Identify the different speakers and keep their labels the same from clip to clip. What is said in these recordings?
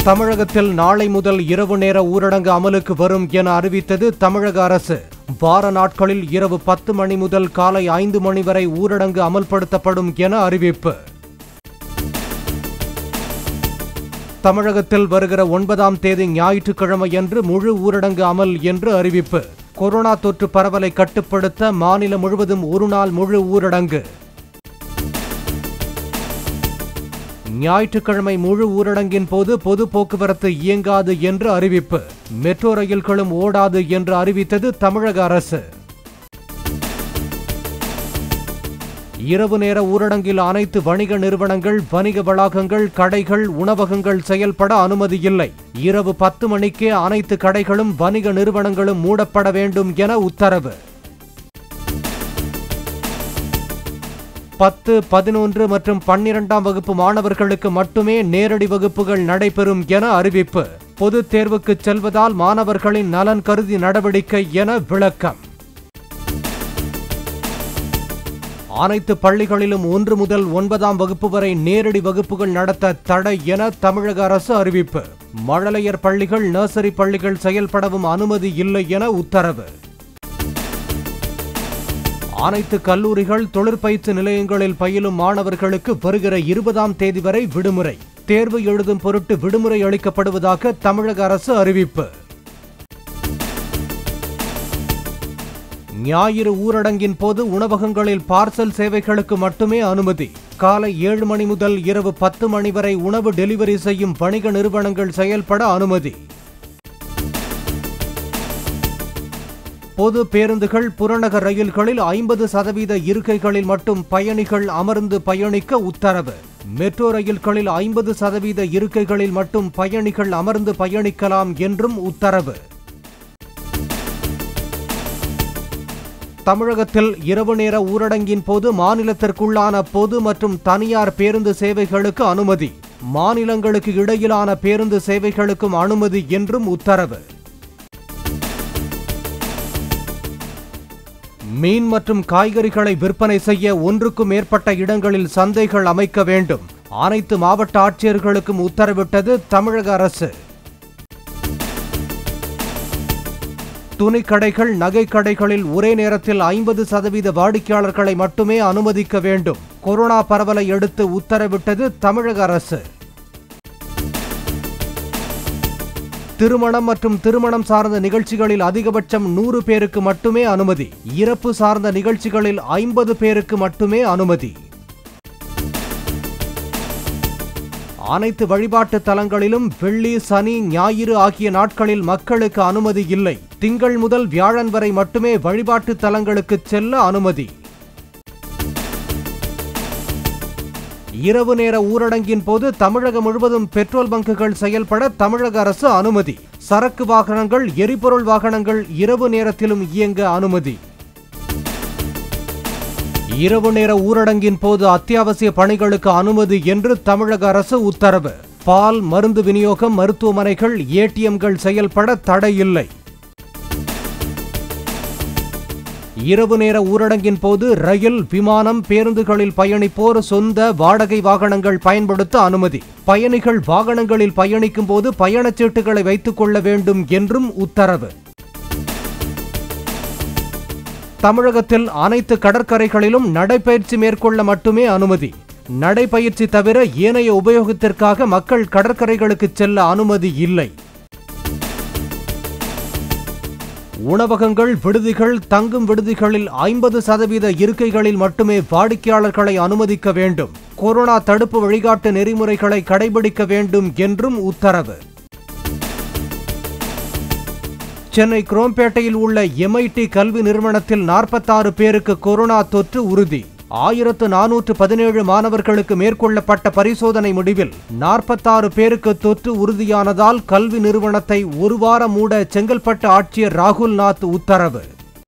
Speaker 1: தமிழகத்தில் நாளை முதல் இரவு நேர ஊரடங்கு அமலுக்கு வரும் என அறிவித்தது தமிழக அரசு வார நாட்களில் இரவு பத்து மணி முதல் காலை ஐந்து மணி வரை ஊரடங்கு அமல்படுத்தப்படும் என அறிவிப்பு தமிழகத்தில் வருகிற ஒன்பதாம் தேதி ஞாயிற்றுக்கிழமையன்று முழு ஊரடங்கு அமல் என்று அறிவிப்பு கொரோனா தொற்று பரவலை கட்டுப்படுத்த மாநிலம் முழுவதும் ஒருநாள் முழு ஊரடங்கு ஞாயிற்றுக்கிழமை முழு ஊரடங்கின் போது பொது போக்குவரத்து இயங்காது என்று அறிவிப்பு மெட்ரோ ரயில்களும் ஓடாது என்று அறிவித்தது தமிழக அரசு இரவு நேர ஊரடங்கில் அனைத்து வணிக நிறுவனங்கள் வணிக வளாகங்கள் கடைகள் உணவகங்கள் செயல்பட அனுமதி இல்லை இரவு பத்து மணிக்கே அனைத்து கடைகளும் வணிக நிறுவனங்களும் மூடப்பட வேண்டும் என உத்தரவு பத்து பதினொன்று மற்றும் பன்னிரெண்டாம் வகுப்பு மாணவர்களுக்கு மட்டுமே நேரடி வகுப்புகள் நடைபெறும் என அறிவிப்பு பொதுத் தேர்வுக்கு செல்வதால் மாணவர்களின் நலன் கருதி நடவடிக்கை என விளக்கம் அனைத்து பள்ளிகளிலும் ஒன்று முதல் ஒன்பதாம் வகுப்பு வரை நேரடி வகுப்புகள் நடத்த தடை என தமிழக அரசு அறிவிப்பு மழலையர் பள்ளிகள் நர்சரி பள்ளிகள் செயல்படவும் அனுமதி இல்லை என உத்தரவு அனைத்து கல்லூரிகள் தொழிற்பயிற்சி நிலையங்களில் பயிலும் மாணவர்களுக்கு வருகிற இருபதாம் தேதி வரை விடுமுறை தேர்வு எழுதும் பொருட்டு விடுமுறை அளிக்கப்படுவதாக தமிழக அரசு அறிவிப்பு ஞாயிறு ஊரடங்கின் போது உணவகங்களில் பார்சல் சேவைகளுக்கு மட்டுமே அனுமதி காலை ஏழு மணி முதல் இரவு பத்து மணி வரை உணவு டெலிவரி செய்யும் வணிக நிறுவனங்கள் செயல்பட அனுமதி பொது பேருந்துகள் புறநகர் ரயில்களில் ஐம்பது சதவீத இருக்கைகளில் மட்டும் பயணிகள் அமர்ந்து பயணிக்க உத்தரவு மெட்ரோ ரயில்களில் ஐம்பது சதவீத இருக்கைகளில் மட்டும் பயணிகள் அமர்ந்து பயணிக்கலாம் என்றும் உத்தரவு தமிழகத்தில் இரவு நேர ஊரடங்கின் போது மாநிலத்திற்குள்ளான பொது மற்றும் தனியார் பேருந்து சேவைகளுக்கு அனுமதி மாநிலங்களுக்கு இடையிலான பேருந்து சேவைகளுக்கும் அனுமதி என்றும் உத்தரவு மீன் மற்றும் காய்கறிகளை விற்பனை செய்ய ஒன்றுக்கும் மேற்பட்ட இடங்களில் சந்தைகள் அமைக்க வேண்டும் அனைத்து மாவட்ட ஆட்சியர்களுக்கும் உத்தரவிட்டது தமிழக அரசு துணிக்கடைகள் நகைக்கடைகளில் ஒரே நேரத்தில் ஐம்பது சதவீத வாடிக்கையாளர்களை மட்டுமே அனுமதிக்க வேண்டும் கொரோனா பரவலை அடுத்து உத்தரவிட்டது தமிழக அரசு திருமணம் மற்றும் திருமணம் சார்ந்த நிகழ்ச்சிகளில் அதிகபட்சம் நூறு பேருக்கு மட்டுமே அனுமதி இறப்பு சார்ந்த நிகழ்ச்சிகளில் ஐம்பது பேருக்கு மட்டுமே அனுமதி அனைத்து வழிபாட்டு தலங்களிலும் வெள்ளி சனி ஞாயிறு ஆகிய நாட்களில் மக்களுக்கு அனுமதி இல்லை திங்கள் முதல் வியாழன் வரை மட்டுமே வழிபாட்டு தலங்களுக்கு செல்ல அனுமதி இரவு நேர ஊரடங்கின் போது தமிழகம் முழுவதும் பெட்ரோல் பங்குகள் செயல்பட தமிழக அரசு அனுமதி சரக்கு வாகனங்கள் எரிபொருள் வாகனங்கள் இரவு நேரத்திலும் இயங்க அனுமதி இரவு நேர ஊரடங்கின் போது அத்தியாவசிய பணிகளுக்கு அனுமதி என்று தமிழக அரசு உத்தரவு பால் மருந்து விநியோகம் மருத்துவமனைகள் ஏடிஎம்கள் செயல்பட தடை இல்லை இரவு நேர ஊரடங்கின் போது ரயில் விமானம் பேருந்துகளில் பயணிப்போர் சொந்த வாடகை வாகனங்கள் பயன்படுத்த அனுமதி பயணிகள் வாகனங்களில் பயணிக்கும் போது பயணச்சீட்டுகளை வைத்துக் கொள்ள வேண்டும் என்றும் உத்தரவு தமிழகத்தில் அனைத்து கடற்கரைகளிலும் நடைபயிற்சி மேற்கொள்ள மட்டுமே அனுமதி நடைபயிற்சி தவிர ஏனைய உபயோகத்திற்காக மக்கள் கடற்கரைகளுக்கு செல்ல அனுமதி இல்லை உணவகங்கள் விடுதிகள் தங்கும் விடுதிகளில் ஐம்பது சதவீத இருக்கைகளில் மட்டுமே வாடிக்கையாளர்களை அனுமதிக்க வேண்டும் கொரோனா தடுப்பு வழிகாட்டு நெறிமுறைகளை கடைபிடிக்க வேண்டும் என்றும் உத்தரவு சென்னை குரோம்பேட்டையில் உள்ள எம்ஐடி கல்வி நிறுவனத்தில் நாற்பத்தாறு பேருக்கு கொரோனா தொற்று உறுதி ஆயிரத்து நானூற்று பதினேழு மாணவர்களுக்கு மேற்கொள்ளப்பட்ட பரிசோதனை முடிவில் நாற்பத்தாறு பேருக்கு தொற்று உறுதியானதால் கல்வி நிறுவனத்தை ஒரு வாரம் மூட செங்கல்பட்டு ஆட்சியர் ராகுல் நாத் உத்தரவு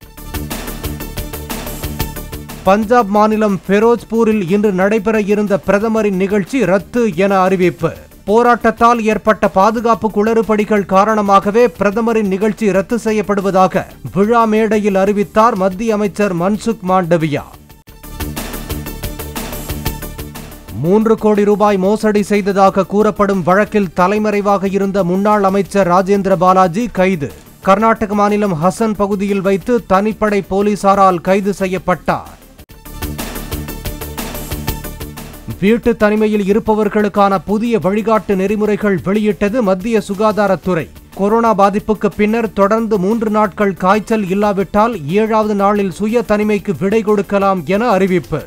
Speaker 1: பஞ்சாப் மாநிலம் ஃபெரோஸ்பூரில் இன்று நடைபெற இருந்த பிரதமரின் நிகழ்ச்சி ரத்து என அறிவிப்பு போராட்டத்தால் ஏற்பட்ட பாதுகாப்பு குளறுபடிகள் காரணமாகவே பிரதமரின் நிகழ்ச்சி ரத்து செய்யப்படுவதாக விழா மேடையில் அறிவித்தார் மத்திய அமைச்சர் மன்சுக் மாண்டவியா மூன்று கோடி ரூபாய் மோசடி செய்ததாக கூறப்படும் வழக்கில் தலைமறைவாக இருந்த முன்னாள் அமைச்சர் ராஜேந்திர பாலாஜி கைது கர்நாடக மாநிலம் ஹசன் பகுதியில் வைத்து தனிப்படை போலீசாரால் கைது செய்யப்பட்டார் வீட்டு தனிமையில் இருப்பவர்களுக்கான புதிய வழிகாட்டு நெறிமுறைகள் வெளியிட்டது மத்திய சுகாதாரத்துறை கொரோனா பாதிப்புக்கு பின்னர் தொடர்ந்து மூன்று நாட்கள் காய்ச்சல் இல்லாவிட்டால் ஏழாவது நாளில் சுய தனிமைக்கு விடை கொடுக்கலாம் என அறிவிப்பு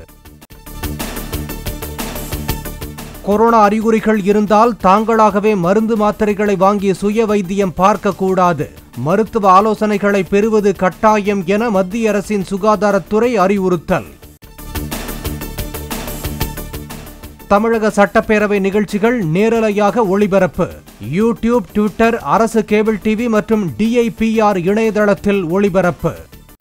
Speaker 1: கொரோனா அறிகுறிகள் இருந்தால் தாங்களாகவே மருந்து மாத்திரைகளை வாங்கி சுய வைத்தியம் பார்க்கக்கூடாது மருத்துவ ஆலோசனைகளை பெறுவது கட்டாயம் என மத்திய அரசின் சுகாதாரத்துறை அறிவுறுத்தல் தமிழக சட்டப்பேரவை நிகழ்ச்சிகள் நேரலையாக ஒளிபரப்பு யூடியூப் ட்விட்டர் அரசு கேபிள் டிவி மற்றும் டிஐபிஆர் இணையதளத்தில் ஒளிபரப்பு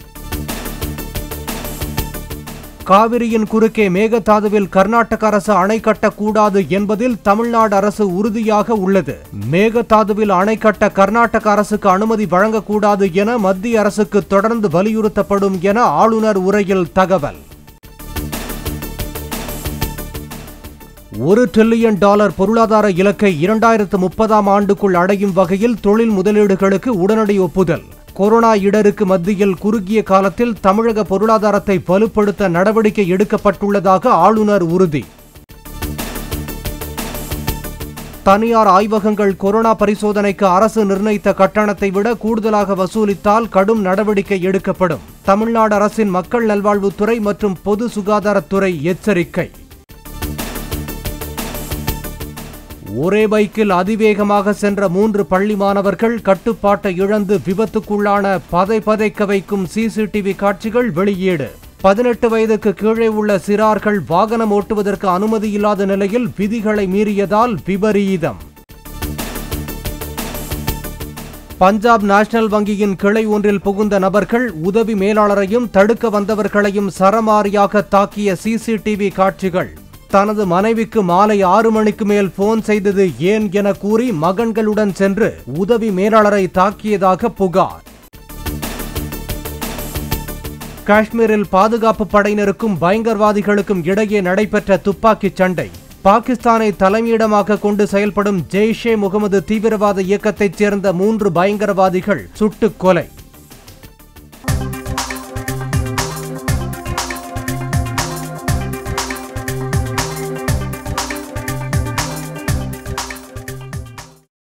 Speaker 1: காவிரியின் குறுக்கே மேகதாதுவில் கர்நாடக அரசு அணை கட்டக்கூடாது என்பதில் தமிழ்நாடு அரசு உறுதியாக உள்ளது மேகதாதுவில் அணை கட்ட கர்நாடக அரசுக்கு அனுமதி வழங்கக்கூடாது என மத்திய அரசுக்கு தொடர்ந்து வலியுறுத்தப்படும் என ஆளுநர் உரையில் தகவல் ஒரு டிரில்லியன் டாலர் பொருளாதார இலக்கை இரண்டாயிரத்து முப்பதாம் ஆண்டுக்குள் அடையும் வகையில் தொழில் முதலீடுகளுக்கு உடனடி ஒப்புதல் கொரோனா இடருக்கு மத்தியில் குறுகிய காலத்தில் தமிழக பொருளாதாரத்தை வலுப்படுத்த நடவடிக்கை எடுக்கப்பட்டுள்ளதாக ஆளுநர் உறுதி தனியார் ஆய்வகங்கள் கொரோனா பரிசோதனைக்கு அரசு நிர்ணயித்த கட்டணத்தை விட கூடுதலாக வசூலித்தால் கடும் நடவடிக்கை எடுக்கப்படும் தமிழ்நாடு அரசின் மக்கள் நல்வாழ்வுத்துறை மற்றும் பொது சுகாதாரத்துறை எச்சரிக்கை ஒரே பைக்கில் அதிவேகமாக சென்ற மூன்று பள்ளி மாணவர்கள் கட்டுப்பாட்டை இழந்து விபத்துக்குள்ளான பதை பதைக்க வைக்கும் சிசிடிவி காட்சிகள் வெளியீடு பதினெட்டு வயதுக்கு கீழே உள்ள சிறார்கள் வாகனம் ஓட்டுவதற்கு அனுமதி இல்லாத நிலையில் விதிகளை மீறியதால் விபரீதம் பஞ்சாப் நேஷனல் வங்கியின் கிளை ஒன்றில் புகுந்த நபர்கள் உதவி மேலாளரையும் தடுக்க வந்தவர்களையும் சரமாரியாக தாக்கிய சிசிடிவி காட்சிகள் தனது மனைவிக்கு மாலை ஆறு மணிக்கு மேல் போன் செய்தது ஏன் என கூறி மகன்களுடன் சென்று உதவி மேலாளரை தாக்கியதாக புகார் காஷ்மீரில் பாதுகாப்பு படையினருக்கும் பயங்கரவாதிகளுக்கும் இடையே நடைபெற்ற துப்பாக்கிச் சண்டை பாகிஸ்தானை தலைமையிடமாக கொண்டு செயல்படும் ஜெய்ஷே முகமது தீவிரவாத இயக்கத்தைச் சேர்ந்த மூன்று பயங்கரவாதிகள் சுட்டுக் கொலை